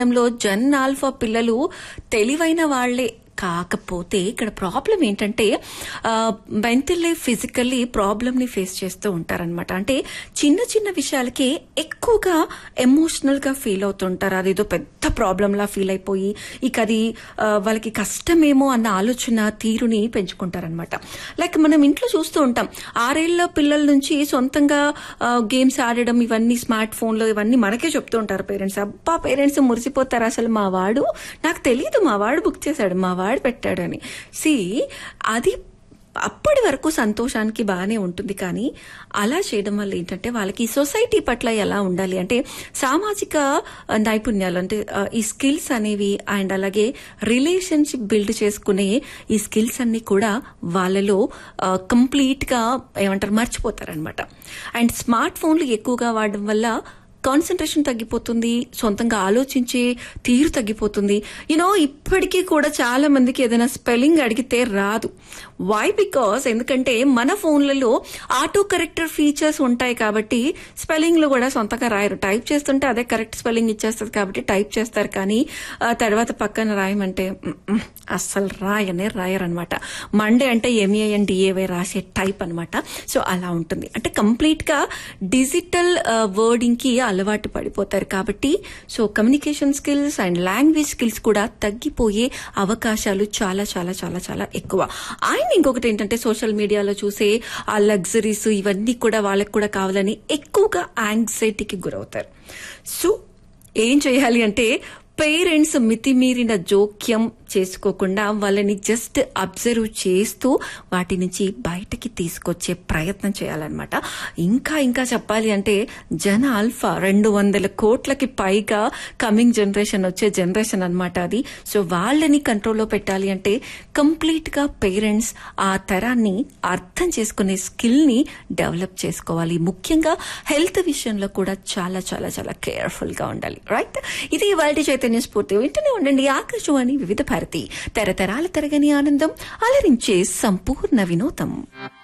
లో జన్ ఆల్ఫా పిల్లలు తెలివైన వాళ్లే కాకపోతే ఇక్కడ ప్రాబ్లం ఏంటంటే మెంటల్లీ ఫిజికల్లీ ప్రాబ్లమ్ ని ఫేస్ చేస్తూ ఉంటారనమాట అంటే చిన్న చిన్న విషయాలకే ఎక్కువగా ఎమోషనల్ గా ఫీల్ అవుతుంటారు అదేదో పెద్ద ప్రాబ్లం లా ఫీల్ అయిపోయి ఇక అది ఆ, వాళ్ళకి కష్టమేమో అన్న ఆలోచన తీరుని పెంచుకుంటారనమాట లైక్ మనం ఇంట్లో చూస్తూ ఉంటాం ఆరేళ్ల పిల్లల నుంచి సొంతంగా గేమ్స్ ఆడడం ఇవన్నీ స్మార్ట్ ఫోన్లో ఇవన్నీ మనకే చెప్తూ ఉంటారు పేరెంట్స్ అబ్బా పేరెంట్స్ మురిసిపోతారు అసలు మా వాడు నాకు తెలియదు మా వాడు బుక్ చేశాడు మా వాడు పెట్టాడు అని సి అది అప్పటి వరకు సంతోషానికి బాగానే ఉంటుంది కానీ అలా చేయడం వల్ల ఏంటంటే వాళ్ళకి సొసైటీ పట్ల ఎలా ఉండాలి అంటే సామాజిక ఆ, నైపుణ్యాలు అంటే ఆ, ఈ స్కిల్స్ అనేవి అండ్ అలాగే రిలేషన్షిప్ బిల్డ్ చేసుకునే ఈ స్కిల్స్ అన్ని కూడా వాళ్ళలో కంప్లీట్ గా ఏమంటారు మర్చిపోతారనమాట అండ్ స్మార్ట్ ఫోన్లు ఎక్కువగా వాడడం వల్ల కాన్సన్ట్రేషన్ తగ్గిపోతుంది సొంతంగా ఆలోచించే తీరు తగ్గిపోతుంది యూనో ఇప్పటికీ కూడా చాలా మందికి ఏదైనా స్పెల్లింగ్ అడిగితే రాదు వై బికాస్ ఎందుకంటే మన ఫోన్లలో ఆటో కరెక్టర్ ఫీచర్స్ ఉంటాయి కాబట్టి స్పెల్లింగ్ లో కూడా సొంతంగా రాయరు టైప్ చేస్తుంటే అదే కరెక్ట్ స్పెల్లింగ్ ఇచ్చేస్తుంది కాబట్టి టైప్ చేస్తారు కానీ ఆ తర్వాత పక్కన రాయమంటే మ్, మ్, అస్సలు రాయనే రాయరనమాట మండే అంటే ఎంఏఎన్ డిఏవై రాసే టైప్ అన్నమాట సో అలా ఉంటుంది అంటే కంప్లీట్ గా డిజిటల్ వర్డింగ్ కి అలవాటు పడిపోతారు కాబట్టి so communication skills and language skills కూడా తగ్గిపోయే అవకాశాలు చాలా చాలా చాలా చాలా ఎక్కువ ఆయన ఇంకొకటి ఏంటంటే సోషల్ మీడియాలో చూసే ఆ లగ్జరీస్ ఇవన్నీ కూడా వాళ్ళకి కూడా కావాలని ఎక్కువగా యాంగ్జైటీకి గురవుతారు సో ఏం చేయాలి అంటే పేరెంట్స్ మితిమీరిన జోక్యం చేసుకోకుండా వాళ్ళని జస్ట్ అబ్జర్వ్ చేస్తూ వాటి నుంచి బయటకి తీసుకొచ్చే ప్రయత్నం చేయాలన్నమాట ఇంకా ఇంకా చెప్పాలి అంటే జన ఆల్ఫా రెండు వందల కోట్లకి పైగా కమింగ్ జనరేషన్ వచ్చే జనరేషన్ అన్నమాట అది సో వాళ్ళని కంట్రోల్లో పెట్టాలి అంటే కంప్లీట్ గా పేరెంట్స్ ఆ తరాన్ని అర్థం చేసుకునే స్కిల్ ని డెవలప్ చేసుకోవాలి ముఖ్యంగా హెల్త్ విషయంలో కూడా చాలా చాలా చాలా కేర్ఫుల్ గా ఉండాలి రైట్ ఇది ఇవాళ చైతన్య స్ఫూర్తి వింటూనే ఉండండి ఆకాశవాణి వివిధ భారతి తరతరాల తరగని ఆనందం అలరించే సంపూర్ణ వినోదం